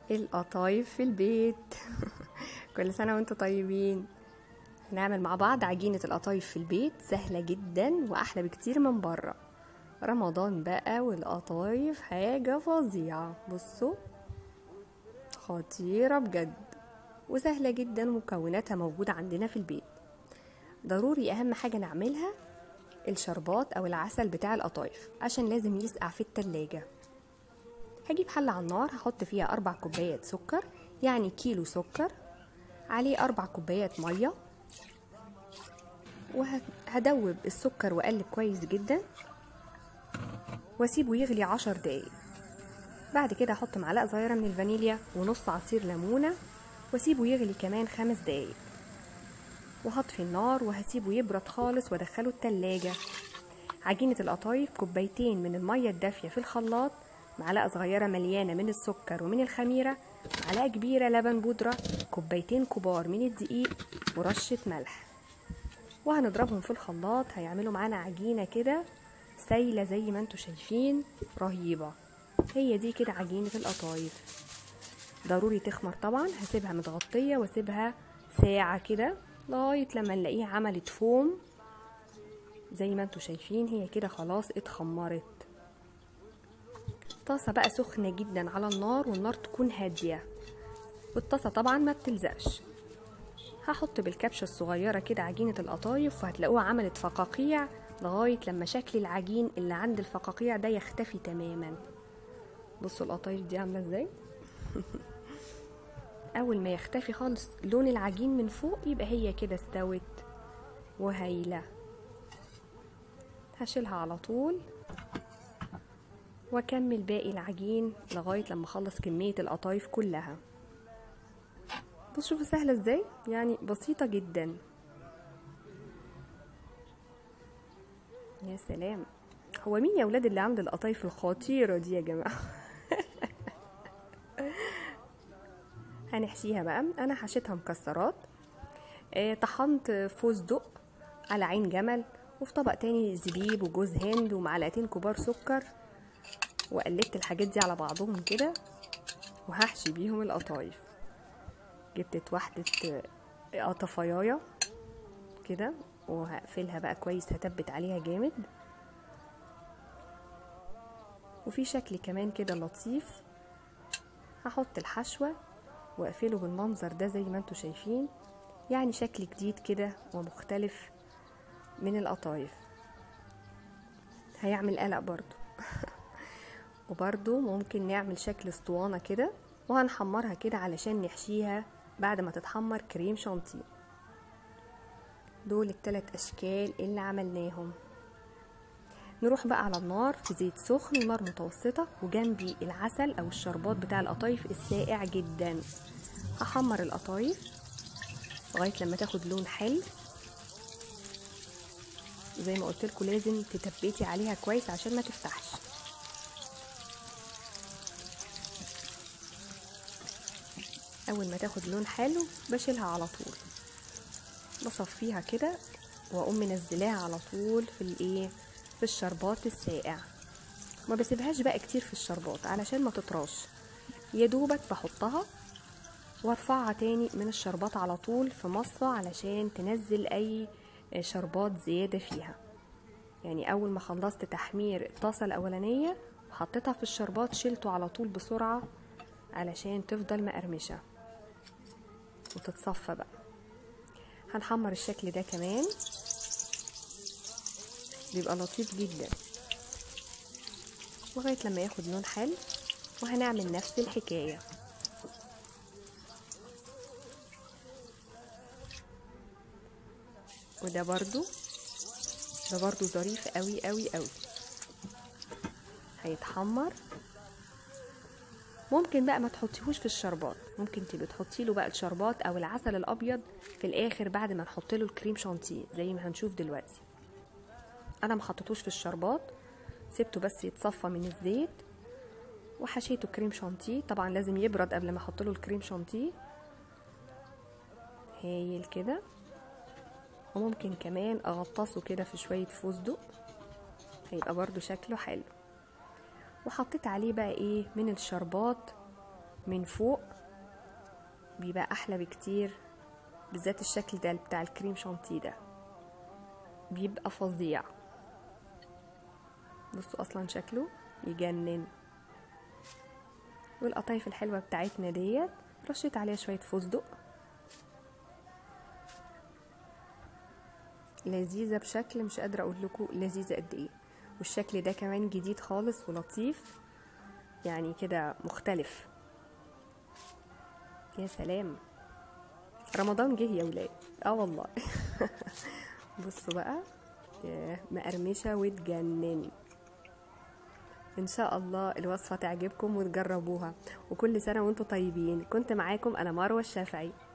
القطايف في البيت كل سنة وانتم طيبين هنعمل مع بعض عجينة القطايف في البيت سهلة جدا وأحلى بكتير من بره رمضان بقى والقطايف حاجة فظيعة بصوا خطيرة بجد وسهلة جدا مكوناتها موجودة عندنا في البيت ضروري أهم حاجة نعملها الشربات أو العسل بتاع القطايف عشان لازم يسقع في التلاجة هجيب حلة على النار هحط فيها أربع كوبايات سكر يعني كيلو سكر عليه أربع كوبايات مية وهدوب السكر وأقلب كويس جدا واسيبه يغلي عشر دقايق بعد كده احط معلقه صغيره من الفانيليا ونص عصير ليمونه واسيبه يغلي كمان خمس دقايق وهطفي النار وهسيبه يبرد خالص وادخله التلاجة عجينة القطايف كوبايتين من المية الدافية في الخلاط معلقة صغيرة مليانة من السكر ومن الخميرة معلقة كبيرة لبن بودرة كوبايتين كبار من الدقيق ورشة ملح وهنضربهم في الخلاط هيعملوا معانا عجينة كده سايلة زي ما انتوا شايفين رهيبة هي دي كده عجينة القطايف ضروري تخمر طبعا هسيبها متغطية واسيبها ساعة كده لغاية لما نلاقيها عملت فوم زي ما انتوا شايفين هي كده خلاص اتخمرت طاسة بقى سخنة جدا على النار والنار تكون هادية والطاسة طبعا ما بتلزقش هحط بالكبشة الصغيرة كده عجينة القطايف وهتلاقوها عملت فقاقيع لغاية لما شكل العجين اللي عند الفقاقيع ده يختفي تماما بصوا القطايف دي عاملة ازاي اول ما يختفي خالص لون العجين من فوق يبقى هي كده استوت وهايلة هشيلها على طول واكمل باقي العجين لغاية لما اخلص كمية القطايف كلها بص شوفوا سهلة ازاي يعني بسيطة جدا يا سلام هو مين يا ولاد اللي عامل القطايف الخطيرة دي يا جماعة هنحشيها بقى انا حشيتها مكسرات اه طحنت فستق على عين جمل وفي طبق تاني زبيب وجوز هند ومعلقتين كبار سكر وقلبت الحاجات دي على بعضهم كده وهحشي بيهم القطايف جبت واحدة قطفايايا كده وهقفلها بقى كويس هتبت عليها جامد وفي شكل كمان كده لطيف هحط الحشوة واقفله بالمنظر ده زي ما انتوا شايفين يعني شكل جديد كده ومختلف من القطايف هيعمل قلق برضو وبرضو ممكن نعمل شكل اسطوانة كده وهنحمرها كده علشان نحشيها بعد ما تتحمر كريم شانتيه دول التلات اشكال اللي عملناهم نروح بقى على النار في زيت سخن ونار متوسطة وجنبي العسل أو الشربات بتاع القطايف الساقع جدا هحمر القطايف لغاية لما تاخد لون حلو زي ما قلت لكم لازم تتبتي عليها كويس عشان ما تفتحش أول ما تاخد لون حلو بشيلها على طول بصفيها كده واقوم منزلاها على طول في الايه في الشربات الساقع ما بسيبهاش بقى كتير في الشربات علشان ما تطراش يا دوبك بحطها وارفعها تاني من الشربات على طول في مصفى علشان تنزل اي شربات زيادة فيها يعني اول ما خلصت تحمير الطاسة الاولانية وحطيتها في الشربات شلته على طول بسرعة علشان تفضل مقرمشة وتتصفى بقى هنحمر الشكل ده كمان بيبقى لطيف جدا لغاية لما ياخد لون حلو وهنعمل نفس الحكاية وده برضو ده برضو ظريف قوي قوي قوي هيتحمر ممكن بقى ما تحطيهوش في الشربات ممكن تبقي تحطي له بقى الشربات او العسل الابيض في الاخر بعد ما نحط له الكريم شانتيه زي ما هنشوف دلوقتي انا ما حطيتوش في الشربات سبته بس يتصفى من الزيت وحشيته كريم شانتيه طبعا لازم يبرد قبل ما احط له الكريم شانتيه هايل كده وممكن كمان اغطسه كده في شويه فستق هيبقى برضو شكله حلو وحطيت عليه بقى ايه من الشربات من فوق بيبقى احلى بكتير بالذات الشكل ده بتاع الكريم شانتيه ده بيبقى فظيع بصوا اصلا شكله يجنن والقطايف الحلوه بتاعتنا ديت رشيت عليها شويه فستق لذيذه بشكل مش قادره اقول لكم لذيذه قد ايه والشكل ده كمان جديد خالص ولطيف يعني كده مختلف يا سلام رمضان جه يا ولاد اه والله بصوا بقى ياه، مقرمشه وتجنن ان شاء الله الوصفه تعجبكم وتجربوها وكل سنه وانتم طيبين كنت معاكم انا مروه الشافعي